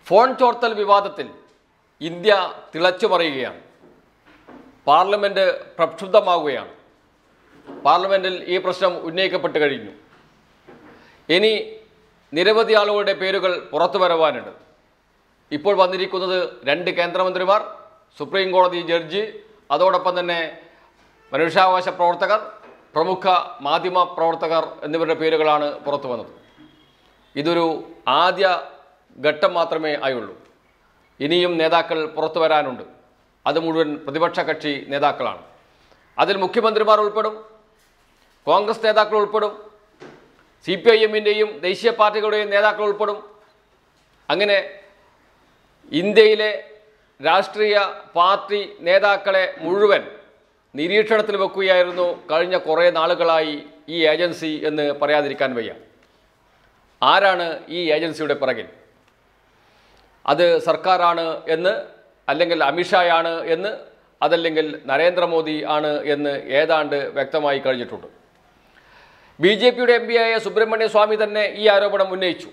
phone ചോർത്തൽ വിവാദത്തിൽ India തിളച്ചു മറിയുകയാണ് parliament പ്രക്ഷുബ്ധമാവുകയാണ് പാർലമെൻറ്റിൽ ഈ പ്രശ്നം ഉന്നയിക്കപ്പെട്ട് കഴിഞ്ഞു ഇനി നിരവധി ആളുകളുടെ പേരുകൾ പുറത്തു വരവാനുണ്ട് ഇപ്പോൾ വന്നിരിക്കുന്നത് രണ്ട് കേന്ദ്രമന്ത്രിമാർ സുപ്രീം കോടതി ജഡ്ജി അതോടൊപ്പം തന്നെ മനുഷ്യാവകാശ പ്രവർത്തകർ പ്രമുഖ മാധ്യമ പ്രവർത്തകർ എന്നിവരുടെ പേരുകളാണ് പുറത്തു വന്നത് ഇതൊരു ആദ്യ ഘട്ടം മാത്രമേ ആയുള്ളൂ ഇനിയും നേതാക്കൾ പുറത്തു വരാനുണ്ട് അത് മുഴുവൻ പ്രതിപക്ഷ കക്ഷി നേതാക്കളാണ് അതിൽ മുഖ്യമന്ത്രിമാർ ഉൾപ്പെടും കോൺഗ്രസ് നേതാക്കൾ ഉൾപ്പെടും സി പി ഐ എമ്മിൻ്റെയും ദേശീയ പാർട്ടികളുടെയും നേതാക്കൾ ഉൾപ്പെടും അങ്ങനെ ഇന്ത്യയിലെ രാഷ്ട്രീയ പാർട്ടി നേതാക്കളെ മുഴുവൻ നിരീക്ഷണത്തിൽ വെക്കുകയായിരുന്നു കഴിഞ്ഞ കുറേ നാളുകളായി ഈ ഏജൻസി എന്ന് പറയാതിരിക്കാൻ വയ്യ ആരാണ് ഈ ഏജൻസിയുടെ പിറകിൽ അത് സർക്കാരാണ് എന്ന് അല്ലെങ്കിൽ അമിത്ഷായാണ് എന്ന് അതല്ലെങ്കിൽ നരേന്ദ്രമോദി ആണ് എന്ന് ഏതാണ്ട് വ്യക്തമായി കഴിഞ്ഞിട്ടുണ്ട് ബി ജെ പിയുടെ എം പിയായ സുബ്രഹ്മണ്യ സ്വാമി തന്നെ ഈ ആരോപണം ഉന്നയിച്ചു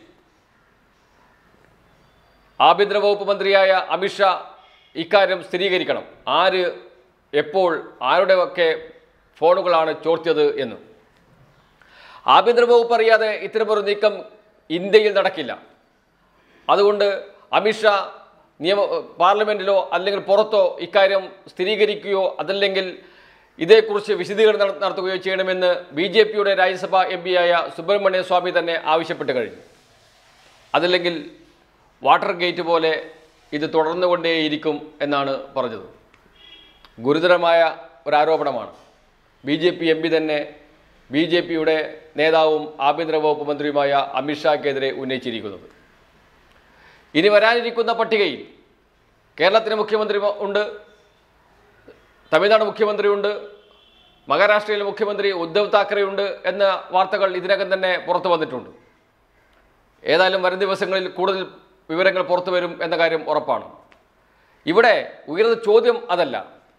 ആഭ്യന്തര വകുപ്പ് മന്ത്രിയായ അമിത്ഷാ ഇക്കാര്യം സ്ഥിരീകരിക്കണം ആര് എപ്പോൾ ആരുടെയൊക്കെ ഫോണുകളാണ് ചോർത്തിയത് എന്ന് ആഭ്യന്തര വകുപ്പ് അറിയാതെ ഇത്തരമൊരു നീക്കം ഇന്ത്യയിൽ നടക്കില്ല അതുകൊണ്ട് അമിത്ഷാ നിയമ പാർലമെൻറ്റിലോ അല്ലെങ്കിൽ പുറത്തോ ഇക്കാര്യം സ്ഥിരീകരിക്കുകയോ അതല്ലെങ്കിൽ ഇതേക്കുറിച്ച് വിശദീകരണം നട- നടത്തുകയോ ചെയ്യണമെന്ന് ബി ജെ പിയുടെ രാജ്യസഭാ എം പിയായ സുബ്രഹ്മണ്യ സ്വാമി തന്നെ ആവശ്യപ്പെട്ട് കഴിഞ്ഞു അതല്ലെങ്കിൽ വാട്ടർ ഗേറ്റ് പോലെ ഇത് തുടർന്നുകൊണ്ടേയിരിക്കും എന്നാണ് പറഞ്ഞത് ഗുരുതരമായ ഒരു ആരോപണമാണ് B J P M P തന്നെ ബി ജെ പിയുടെ നേതാവും ആഭ്യന്തര വകുപ്പ് മന്ത്രിയുമായ അമിത്ഷാക്കെതിരെ ഉന്നയിച്ചിരിക്കുന്നത് ഇനി വരാനിരിക്കുന്ന പട്ടികയിൽ കേരളത്തിന് മുഖ്യമന്ത്രി ഉണ്ട് തമിഴ്നാട് മുഖ്യമന്ത്രിയുണ്ട് മഹാരാഷ്ട്രയിലെ മുഖ്യമന്ത്രി ഉദ്ധവ് താക്കറെയുണ്ട് എന്ന വാർത്തകൾ ഇതിനകം തന്നെ പുറത്തു വന്നിട്ടുണ്ട് ഏതായാലും വരും ദിവസങ്ങളിൽ കൂടുതൽ വിവരങ്ങൾ പുറത്തു വരും എന്ന കാര്യം ഉറപ്പാണ് ഇവിടെ ഉയർന്ന ചോദ്യം അതല്ല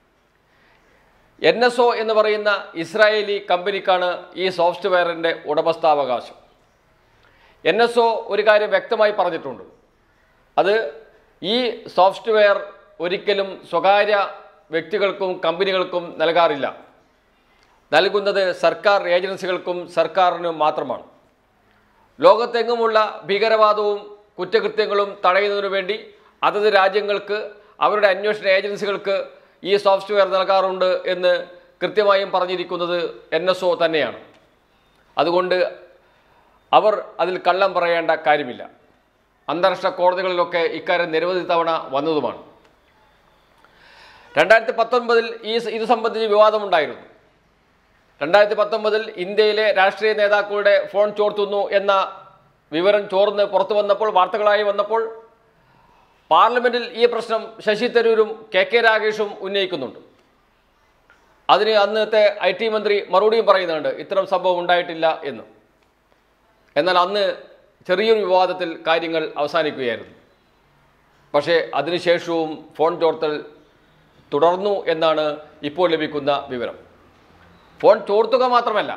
എൻ എസ് ഒ എന്ന് പറയുന്ന ഇസ്രായേലി കമ്പനിക്കാണ് ഈ സോഫ്റ്റ്വെയറിൻ്റെ ഉടമസ്ഥാവകാശം എൻ എസ് ഒ ഒരു കാര്യം വ്യക്തമായി പറഞ്ഞിട്ടുണ്ട് അത് ഈ സോഫ്റ്റ്വെയർ ഒരിക്കലും സ്വകാര്യ വ്യക്തികൾക്കും കമ്പനികൾക്കും നൽകാറില്ല നൽകുന്നത് സർക്കാർ ഏജൻസികൾക്കും സർക്കാരിനും മാത്രമാണ് ലോകത്തെങ്ങുമുള്ള ഭീകരവാദവും കുറ്റകൃത്യങ്ങളും തടയുന്നതിനു വേണ്ടി അതത് രാജ്യങ്ങൾക്ക് അവരുടെ അന്വേഷണ ഏജൻസികൾക്ക് ഈ സോഫ്റ്റ്വെയർ നൽകാറുണ്ട് എന്ന് കൃത്യമായും പറഞ്ഞിരിക്കുന്നത് എൻ എസ് ഒ തന്നെയാണ് അതുകൊണ്ട് അവർ അതിൽ കള്ളം പറയേണ്ട കാര്യമില്ല അന്താരാഷ്ട്ര കോടതികളിലൊക്കെ ഇക്കാര്യം നിരവധി തവണ വന്നതുമാണ് രണ്ടായിരത്തി പത്തൊൻപതിൽ ഈ ഇത് സംബന്ധിച്ച് വിവാദമുണ്ടായിരുന്നു രണ്ടായിരത്തി പത്തൊമ്പതിൽ ഇന്ത്യയിലെ രാഷ്ട്രീയ നേതാക്കളുടെ ഫോൺ ചോർത്തുന്നു എന്ന വിവരം ചോർന്ന് പുറത്തു വന്നപ്പോൾ വാർത്തകളായി വന്നപ്പോൾ പാർലമെന്റിൽ ഈ പ്രശ്നം ശശി തരൂരും കെ കെ രാഗേഷും ഉന്നയിക്കുന്നുണ്ട് അതിന് അന്നത്തെ ഐ ടി മന്ത്രി മറുപടിയും പറയുന്നുണ്ട് ഇത്തരം സംഭവം ഉണ്ടായിട്ടില്ല എന്ന് എന്നാൽ അന്ന് ചെറിയൊരു വിവാദത്തിൽ കാര്യങ്ങൾ അവസാനിക്കുകയായിരുന്നു പക്ഷേ അതിനുശേഷവും ഫോൺ ചോർത്തൽ തുടർന്നു എന്നാണ് ഇപ്പോൾ ലഭിക്കുന്ന വിവരം ഫോൺ ചോർത്തുക മാത്രമല്ല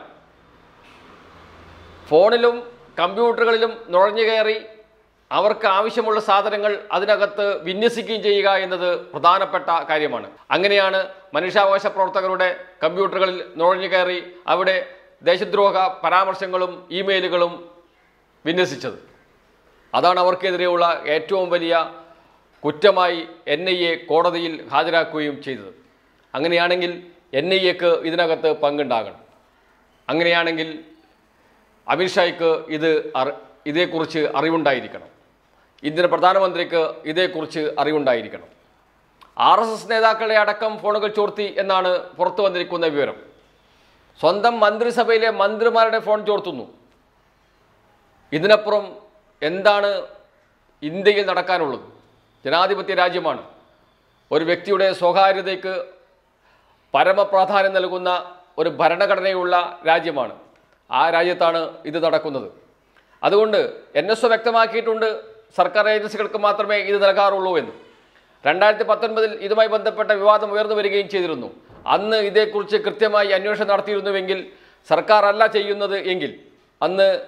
ഫോണിലും കമ്പ്യൂട്ടറുകളിലും നുഴഞ്ഞു കയറി അവർക്ക് ആവശ്യമുള്ള സാധനങ്ങൾ അതിനകത്ത് വിന്യസിക്കുകയും ചെയ്യുക എന്നത് പ്രധാനപ്പെട്ട കാര്യമാണ് അങ്ങനെയാണ് മനുഷ്യാവകാശ പ്രവർത്തകരുടെ കമ്പ്യൂട്ടറുകളിൽ നുഴഞ്ഞു കയറി അവിടെ ദേശദ്രോഹ പരാമർശങ്ങളും ഇമെയിലുകളും വിന്യസിച്ചത് അതാണ് അവർക്കെതിരെയുള്ള ഏറ്റവും വലിയ കുറ്റമായി എൻ ഐ എ കോടതിയിൽ ഹാജരാക്കുകയും ചെയ്തത് അങ്ങനെയാണെങ്കിൽ എൻ ഐ എക്ക് ഇതിനകത്ത് പങ്കുണ്ടാകണം അങ്ങനെയാണെങ്കിൽ അമിത്ഷായ്ക്ക് ഇത് അറി ഇതേക്കുറിച്ച് അറിവുണ്ടായിരിക്കണം ഇന്ത്യൻ പ്രധാനമന്ത്രിക്ക് ഇതേക്കുറിച്ച് അറിവുണ്ടായിരിക്കണം ആർ എസ് എസ് നേതാക്കളെ അടക്കം ഫോണുകൾ ചോർത്തി എന്നാണ് പുറത്തു വന്നിരിക്കുന്ന വിവരം സ്വന്തം മന്ത്രിസഭയിലെ മന്ത്രിമാരുടെ ഫോൺ ചോർത്തുന്നു ഇതിനപ്പുറം എന്താണ് ഇന്ത്യയിൽ നടക്കാനുള്ളത് ജനാധിപത്യ രാജ്യമാണ് ഒരു വ്യക്തിയുടെ സ്വകാര്യതയ്ക്ക് പരമപ്രാധാന്യം നൽകുന്ന ഒരു ഭരണഘടനയുള്ള രാജ്യമാണ് ആ രാജ്യത്താണ് ഇത് നടക്കുന്നത് അതുകൊണ്ട് എൻ എസ് ഒ വ്യക്തമാക്കിയിട്ടുണ്ട് സർക്കാർ ഏജൻസികൾക്ക് മാത്രമേ ഇത് നൽകാറുള്ളൂ എന്ന് രണ്ടായിരത്തി പത്തൊൻപതിൽ ഇതുമായി ബന്ധപ്പെട്ട വിവാദം ഉയർന്നു വരികയും ചെയ്തിരുന്നു അന്ന് ഇതേക്കുറിച്ച് കൃത്യമായി അന്വേഷണം നടത്തിയിരുന്നുവെങ്കിൽ സർക്കാർ അല്ല ചെയ്യുന്നത് എങ്കിൽ അന്ന്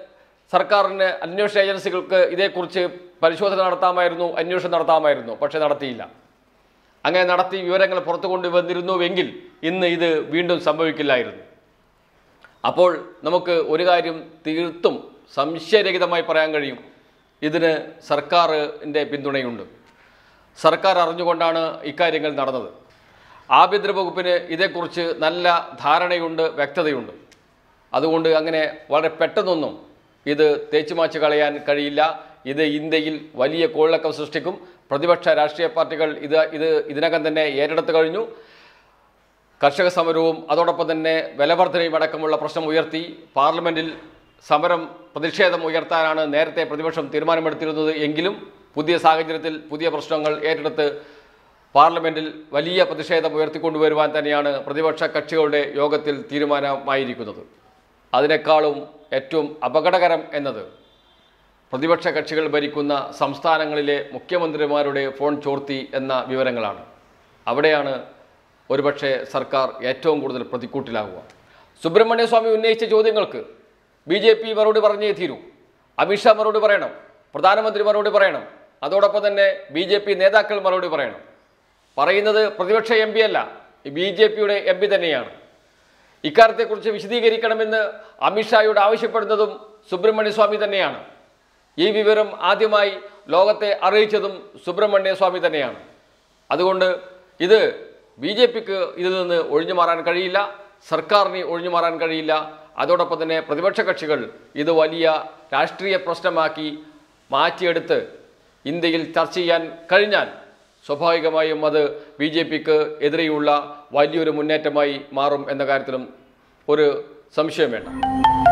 സർക്കാരിന് അന്വേഷണ ഏജൻസികൾക്ക് ഇതേക്കുറിച്ച് പരിശോധന നടത്താമായിരുന്നു അന്വേഷണം നടത്താമായിരുന്നു പക്ഷേ നടത്തിയില്ല അങ്ങനെ നടത്തി വിവരങ്ങൾ പുറത്തു കൊണ്ടുവന്നിരുന്നുവെങ്കിൽ ഇന്ന് ഇത് വീണ്ടും സംഭവിക്കില്ലായിരുന്നു അപ്പോൾ നമുക്ക് ഒരു കാര്യം തീർത്തും സംശയരഹിതമായി പറയാൻ കഴിയും ഇതിന് സർക്കാരിൻ്റെ പിന്തുണയുണ്ട് സർക്കാർ അറിഞ്ഞുകൊണ്ടാണ് ഇക്കാര്യങ്ങൾ നടന്നത് ആഭ്യന്തര വകുപ്പിന് ഇതേക്കുറിച്ച് നല്ല ധാരണയുണ്ട് വ്യക്തതയുണ്ട് അതുകൊണ്ട് അങ്ങനെ വളരെ പെട്ടെന്നൊന്നും ഇത് തേച്ചുമാച്ച് കളയാൻ കഴിയില്ല ഇത് ഇന്ത്യയിൽ വലിയ കോളിളക്കം സൃഷ്ടിക്കും പ്രതിപക്ഷ രാഷ്ട്രീയ പാർട്ടികൾ ഇത് ഇത് ഇതിനകം തന്നെ ഏറ്റെടുത്തു കഴിഞ്ഞു കർഷക സമരവും അതോടൊപ്പം തന്നെ വിലവർധനയും അടക്കമുള്ള പ്രശ്നം ഉയർത്തി പാർലമെന്റിൽ സമരം പ്രതിഷേധം ഉയർത്താനാണ് നേരത്തെ പ്രതിപക്ഷം തീരുമാനമെടുത്തിരുന്നത് എങ്കിലും പുതിയ സാഹചര്യത്തിൽ പുതിയ പ്രശ്നങ്ങൾ ഏറ്റെടുത്ത് പാർലമെന്റിൽ വലിയ പ്രതിഷേധം ഉയർത്തിക്കൊണ്ടുവരുവാൻ തന്നെയാണ് പ്രതിപക്ഷ കക്ഷികളുടെ യോഗത്തിൽ തീരുമാനമായിരിക്കുന്നത് അതിനേക്കാളും ഏറ്റവും അപകടകരം എന്നത് പ്രതിപക്ഷ കക്ഷികൾ ഭരിക്കുന്ന സംസ്ഥാനങ്ങളിലെ മുഖ്യമന്ത്രിമാരുടെ ഫോൺ ചോർത്തി എന്ന വിവരങ്ങളാണ് അവിടെയാണ് ഒരുപക്ഷെ സർക്കാർ ഏറ്റവും കൂടുതൽ പ്രതിക്കൂട്ടിലാകുക സുബ്രഹ്മണ്യ സ്വാമി ഉന്നയിച്ച ചോദ്യങ്ങൾക്ക് ബി ജെ പി മറുപടി പറഞ്ഞേ തീരൂ അമിത്ഷാ മറുപടി പറയണം പ്രധാനമന്ത്രി മറുപടി പറയണം അതോടൊപ്പം തന്നെ ബി ജെ പി നേതാക്കൾ മറുപടി പറയണം പറയുന്നത് പ്രതിപക്ഷ എം പി അല്ല ബി ജെ പിയുടെ എം പി തന്നെയാണ് ഇക്കാര്യത്തെക്കുറിച്ച് വിശദീകരിക്കണമെന്ന് അമിത്ഷായോട് ആവശ്യപ്പെടുന്നതും സുബ്രഹ്മണ്യ സ്വാമി തന്നെയാണ് ഈ വിവരം ആദ്യമായി ലോകത്തെ അറിയിച്ചതും സുബ്രഹ്മണ്യ സ്വാമി തന്നെയാണ് അതുകൊണ്ട് ഇത് ബി ജെ പിക്ക് ഇതിൽ നിന്ന് ഒഴിഞ്ഞു മാറാൻ കഴിയില്ല സർക്കാരിന് ഒഴിഞ്ഞു മാറാൻ കഴിയില്ല അതോടൊപ്പം തന്നെ പ്രതിപക്ഷ കക്ഷികൾ ഇത് വലിയ രാഷ്ട്രീയ പ്രശ്നമാക്കി മാറ്റിയെടുത്ത് ഇന്ത്യയിൽ ചർച്ച ചെയ്യാൻ കഴിഞ്ഞാൽ സ്വാഭാവികമായും അത് ബി ജെ പിക്ക് എതിരെയുള്ള വലിയൊരു മുന്നേറ്റമായി മാറും എന്ന കാര്യത്തിലും ഒരു സംശയം വേണ്ട